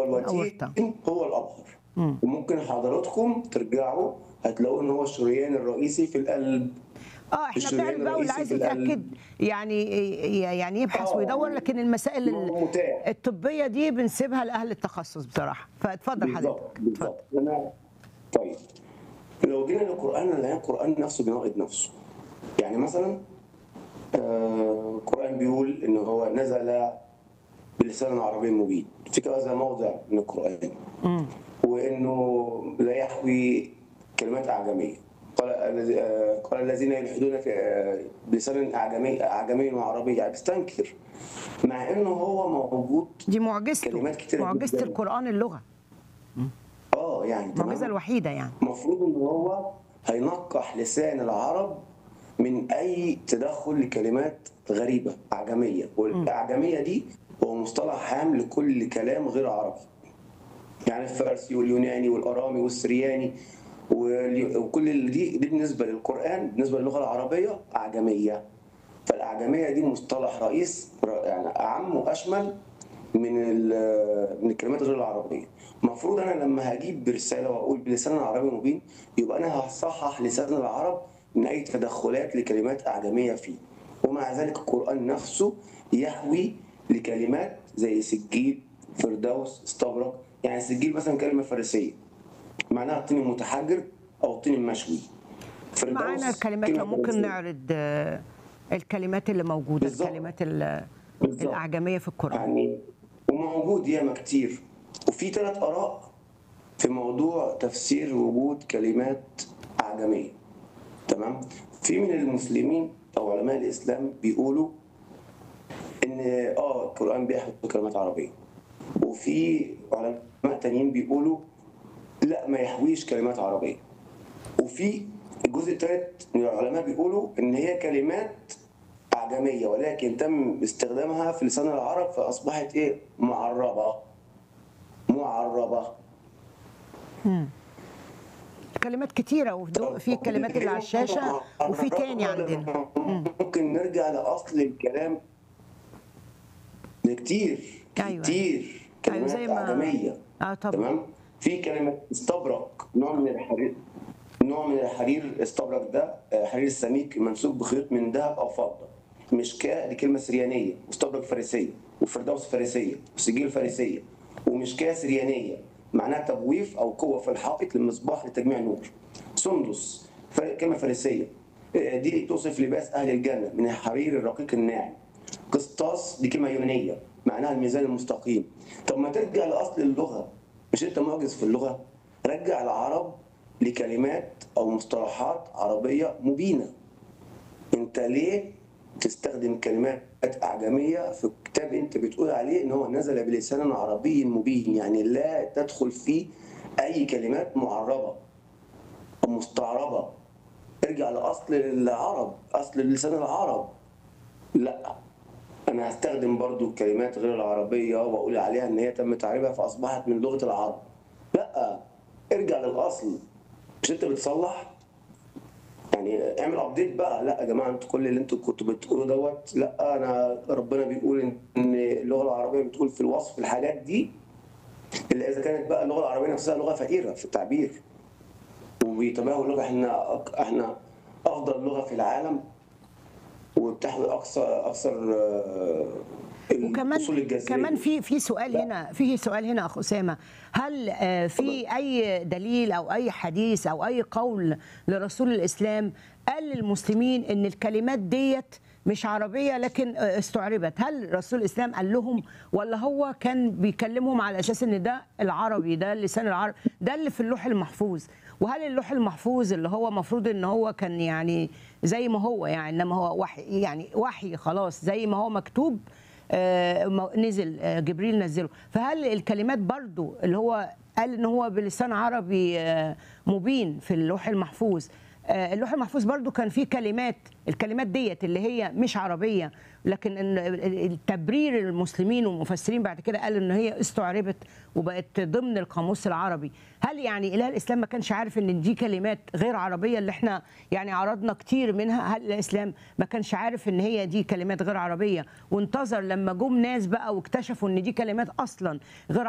والوتين أورطة. هو الابهر وممكن حضراتكم ترجعوا هتلاقوا ان هو الشريان الرئيسي في القلب اه احنا الشريان بنعرف بقى واللي الرئيسي عايز في القلب. يتاكد يعني يعني يبحث آه. ويدور لكن المسائل هو ال- متاح. الطبيه دي بنسيبها لاهل التخصص بصراحه فاتفضل بالظبط حضرتك اتفضل بالظبط انا طيب لو جينا للقران نلاقي القران نفسه بيناقض نفسه يعني مثلا آه، القران بيقول ان هو نزل بلسان عربي مبين في كذا موضع من القران وانه لا يحوي كلمات اعجميه قال الذي- آه، قال الذين يلحدون في آه، بلسان اعجمي اعجمي وعربي يعني بيستنكر مع انه هو موجود دي معجزته كلمات كتيرة معجزه جداً. القران اللغه اه يعني تمام؟ المعجزه الوحيده يعني المفروض ان هو هينقح لسان العرب من اي تدخل لكلمات غريبه اعجميه والاعجميه دي هو مصطلح عام لكل كلام غير عربي يعني الفارسي واليوناني والارامي والسرياني والي- وكل اللي دي دي بالنسبه للقران بالنسبه للغه العربيه اعجميه فالاعجميه دي مصطلح رئيس يعني اعم واشمل من ال- من الكلمات غير العربيه المفروض انا لما هجيب برساله واقول بلسان عربي مبين يبقى انا هصحح لسان العرب من اي تدخلات لكلمات اعجميه فيه ومع ذلك القران نفسه يحوي لكلمات زي سجيل فردوس استبرق يعني سجيل مثلا كلمه فارسيه معناها الطين المتحجر او الطين المشوي فردوس معانا الكلمات كلمة لو ممكن فارسية. نعرض آه، الكلمات اللي موجوده بالظبط. الكلمات ال- بالظبط. الاعجميه في القران يعني وموجود ياما كتير وفي ثلاث آراء في موضوع تفسير وجود كلمات أعجمية تمام في من المسلمين أو علماء الإسلام بيقولوا إن آه القرآن بيحوي كلمات عربية وفي علماء تانيين بيقولوا لا ما يحويش كلمات عربية وفي الجزء الثالث من العلماء بيقولوا ان هي كلمات اعجميه ولكن تم استخدامها في لسان العرب فاصبحت ايه معربه معربه كلمات كتيره وفي في الكلمات اللي على الشاشه وفي تاني عندنا ممكن نرجع لاصل الكلام ده كتير أيوة. كتير أيوة، كلمات زي ما- اعجميه اه طبعا تمام في كلمه استبرق نوع من الحرير نوع من الحرير استبرق ده آه، حرير السميك منسوج بخيوط من ذهب او فضه مشكاه دي كلمه سريانيه واستبرق فارسيه وفردوس فارسيه وسجيل فارسيه ومشكاه سريانيه معناها تبويف او قوه في الحائط للمصباح لتجميع نور سندس فر- كلمه فارسيه آه، دي توصف لباس اهل الجنه من الحرير الرقيق الناعم قسطاس دي كلمه يونانيه معناها الميزان المستقيم طب ما ترجع لاصل اللغه مش انت معجز في اللغه رجع العرب لكلمات او مصطلحات عربيه مبينه انت ليه تستخدم كلمات اعجميه في كتاب انت بتقول عليه ان هو نزل بلسان عربي مبين يعني لا تدخل فيه اي كلمات معربه او مستعربه ارجع لاصل العرب اصل لسان العرب لا انا هستخدم برضو كلمات غير العربيه واقول عليها ان هي تم تعريبها فاصبحت من لغه العرب لا ارجع للاصل مش انت بتصلح يعني اعمل ابديت بقى لا يا جماعه انتوا كل اللي انتوا كنتوا بتقولوا دوت لا انا ربنا بيقول ان إن اللغه العربيه بتقول في الوصف الحاجات دي الا اذا كانت بقى اللغه العربيه نفسها لغه فقيره في التعبير وبيتباهوا اللغه احنا احنا افضل لغه في العالم وبتحوي اقصى اكثر آه، وكمان الاصول الجذريه كمان في في سؤال لا. هنا في سؤال هنا اخ اسامه هل آه، في اي دليل او اي حديث او اي قول لرسول الاسلام قال للمسلمين ان الكلمات ديت مش عربيه لكن آه، استعربت هل رسول الاسلام قال لهم ولا هو كان بيكلمهم على اساس ان ده العربي ده اللسان العربي ده اللي في اللوح المحفوظ وهل اللوح المحفوظ اللي هو مفروض ان هو كان يعني زي ما هو يعني انما هو وحي يعني وحي خلاص زي ما هو مكتوب آه، مو- نزل آه، جبريل نزله فهل الكلمات برضو اللي هو قال ان هو بلسان عربي آه، مبين في اللوح المحفوظ آه، اللوح المحفوظ برضو كان فيه كلمات الكلمات ديت اللي هي مش عربية لكن إن التبرير المسلمين والمفسرين بعد كده قال ان هي استعربت وبقت ضمن القاموس العربي هل يعني اله الاسلام ما كانش عارف ان دي كلمات غير عربية اللي احنا يعني عرضنا كتير منها هل الاسلام ما كانش عارف ان هي دي كلمات غير عربية وانتظر لما جم ناس بقى واكتشفوا ان دي كلمات اصلا غير